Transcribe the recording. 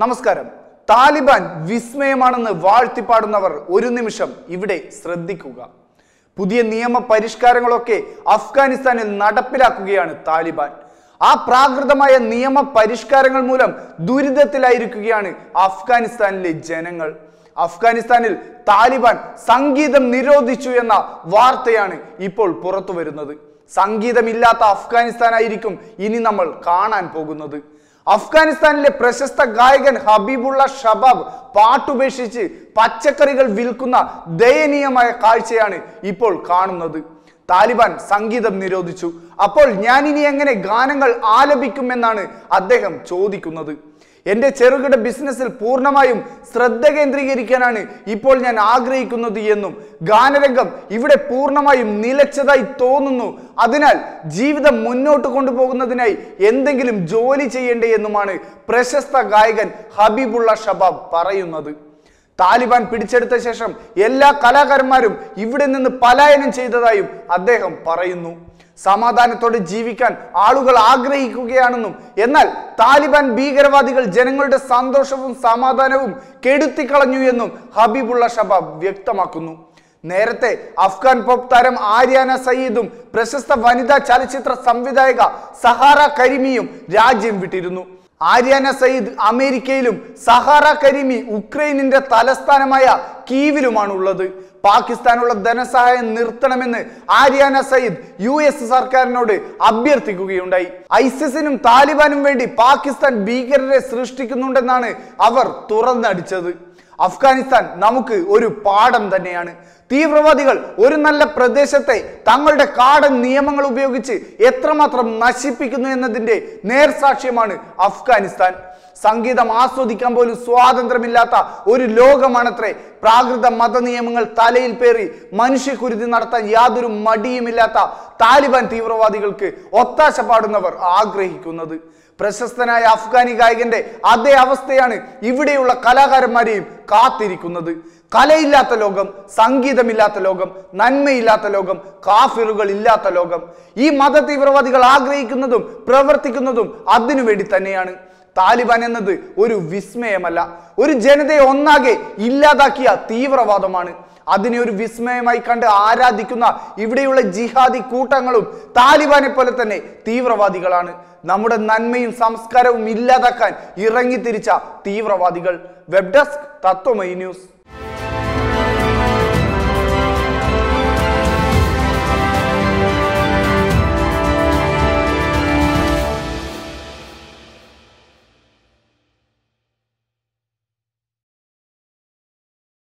നമസ്കാരം താലിബാൻ വിസ്മയമാണെന്ന് വാഴ്ത്തിപ്പാടുന്നവർ ഒരു നിമിഷം ഇവിടെ ശ്രദ്ധിക്കുക പുതിയ നിയമ പരിഷ്കാരങ്ങളൊക്കെ അഫ്ഗാനിസ്ഥാനിൽ നടപ്പിലാക്കുകയാണ് താലിബാൻ ആ പ്രാകൃതമായ നിയമ പരിഷ്കാരങ്ങൾ മൂലം ദുരിതത്തിലായിരിക്കുകയാണ് അഫ്ഗാനിസ്ഥാനിലെ ജനങ്ങൾ അഫ്ഗാനിസ്ഥാനിൽ താലിബാൻ സംഗീതം നിരോധിച്ചു എന്ന വാർത്തയാണ് ഇപ്പോൾ പുറത്തു വരുന്നത് സംഗീതമില്ലാത്ത അഫ്ഗാനിസ്ഥാനായിരിക്കും ഇനി നമ്മൾ കാണാൻ പോകുന്നത് അഫ്ഗാനിസ്ഥാനിലെ പ്രശസ്ത ഗായകൻ ഹബീബുള്ള ഷബാബ് പാട്ടുപേക്ഷിച്ച് പച്ചക്കറികൾ വിൽക്കുന്ന ദയനീയമായ കാഴ്ചയാണ് ഇപ്പോൾ കാണുന്നത് താലിബാൻ സംഗീതം നിരോധിച്ചു അപ്പോൾ ഞാൻ ഇനി എങ്ങനെ ഗാനങ്ങൾ ആലപിക്കുമെന്നാണ് അദ്ദേഹം ചോദിക്കുന്നത് എന്റെ ചെറുകിട ബിസിനസ്സിൽ പൂർണ്ണമായും ശ്രദ്ധ കേന്ദ്രീകരിക്കാനാണ് ഇപ്പോൾ ഞാൻ ആഗ്രഹിക്കുന്നത് എന്നും ഗാനരംഗം ഇവിടെ പൂർണ്ണമായും നിലച്ചതായി തോന്നുന്നു അതിനാൽ ജീവിതം മുന്നോട്ട് കൊണ്ടുപോകുന്നതിനായി എന്തെങ്കിലും ജോലി ചെയ്യേണ്ടേ എന്നുമാണ് പ്രശസ്ത ഗായകൻ ഹബീബുള്ള ഷബാബ് പറയുന്നത് താലിബാൻ പിടിച്ചെടുത്ത ശേഷം എല്ലാ കലാകാരന്മാരും ഇവിടെ നിന്ന് പലായനം ചെയ്തതായും അദ്ദേഹം പറയുന്നു സമാധാനത്തോടെ ജീവിക്കാൻ ആളുകൾ ആഗ്രഹിക്കുകയാണെന്നും എന്നാൽ താലിബാൻ ഭീകരവാദികൾ ജനങ്ങളുടെ സന്തോഷവും സമാധാനവും കെടുത്തിക്കളഞ്ഞു എന്നും ഹബീബുള്ള ഷബാബ് വ്യക്തമാക്കുന്നു നേരത്തെ അഫ്ഗാൻ പോപ്പ് താരം ആര്യാന സയ്യിദും പ്രശസ്ത വനിതാ ചലച്ചിത്ര സംവിധായക സഹാറ കരിമിയും രാജ്യം വിട്ടിരുന്നു ആര്യാന സയ്യിദ് അമേരിക്കയിലും സഹാറ കരിമി ഉക്രൈനിന്റെ തലസ്ഥാനമായ കീവിലുമാണ് ഉള്ളത് പാകിസ്ഥാനുള്ള ധനസഹായം നിർത്തണമെന്ന് ആര്യാന സയ്യിദ് യു എസ് സർക്കാരിനോട് അഭ്യർത്ഥിക്കുകയുണ്ടായി ഐസിസിനും താലിബാനും വേണ്ടി പാകിസ്ഥാൻ ഭീകരരെ സൃഷ്ടിക്കുന്നുണ്ടെന്നാണ് അവർ തുറന്നടിച്ചത് അഫ്ഗാനിസ്ഥാൻ നമുക്ക് ഒരു പാഠം തന്നെയാണ് തീവ്രവാദികൾ ഒരു നല്ല പ്രദേശത്തെ തങ്ങളുടെ കാടൻ നിയമങ്ങൾ ഉപയോഗിച്ച് എത്രമാത്രം നശിപ്പിക്കുന്നു എന്നതിന്റെ നേർസാക്ഷ്യമാണ് അഫ്ഗാനിസ്ഥാൻ സംഗീതം ആസ്വദിക്കാൻ പോലും സ്വാതന്ത്ര്യമില്ലാത്ത ഒരു ലോകമാണത്രേ പ്രാകൃത മത നിയമങ്ങൾ തലയിൽ പേറി മനുഷ്യക്കുരുതി നടത്താൻ യാതൊരു മടിയുമില്ലാത്ത താലിബാൻ തീവ്രവാദികൾക്ക് ഒത്താശ പാടുന്നവർ ആഗ്രഹിക്കുന്നത് പ്രശസ്തനായ അഫ്ഗാനി ഗായകന്റെ അതേ അവസ്ഥയാണ് ഇവിടെയുള്ള കലാകാരന്മാരെയും കാത്തിരിക്കുന്നത് കലയില്ലാത്ത ലോകം സംഗീതമില്ലാത്ത ലോകം നന്മയില്ലാത്ത ലോകം കാഫിറുകൾ ഇല്ലാത്ത ലോകം ഈ മത തീവ്രവാദികൾ ആഗ്രഹിക്കുന്നതും പ്രവർത്തിക്കുന്നതും അതിനുവേണ്ടി തന്നെയാണ് താലിബാൻ എന്നത് ഒരു വിസ്മയമല്ല ഒരു ജനതയെ ഒന്നാകെ ഇല്ലാതാക്കിയ തീവ്രവാദമാണ് അതിനെ ഒരു വിസ്മയമായി കണ്ട് ആരാധിക്കുന്ന ഇവിടെയുള്ള ജിഹാദി കൂട്ടങ്ങളും താലിബാനെ പോലെ തന്നെ തീവ്രവാദികളാണ് നമ്മുടെ നന്മയും സംസ്കാരവും ഇല്ലാതാക്കാൻ ഇറങ്ങിത്തിരിച്ച തീവ്രവാദികൾ വെബ് ഡെസ്ക് തത്വമൈ ന്യൂസ്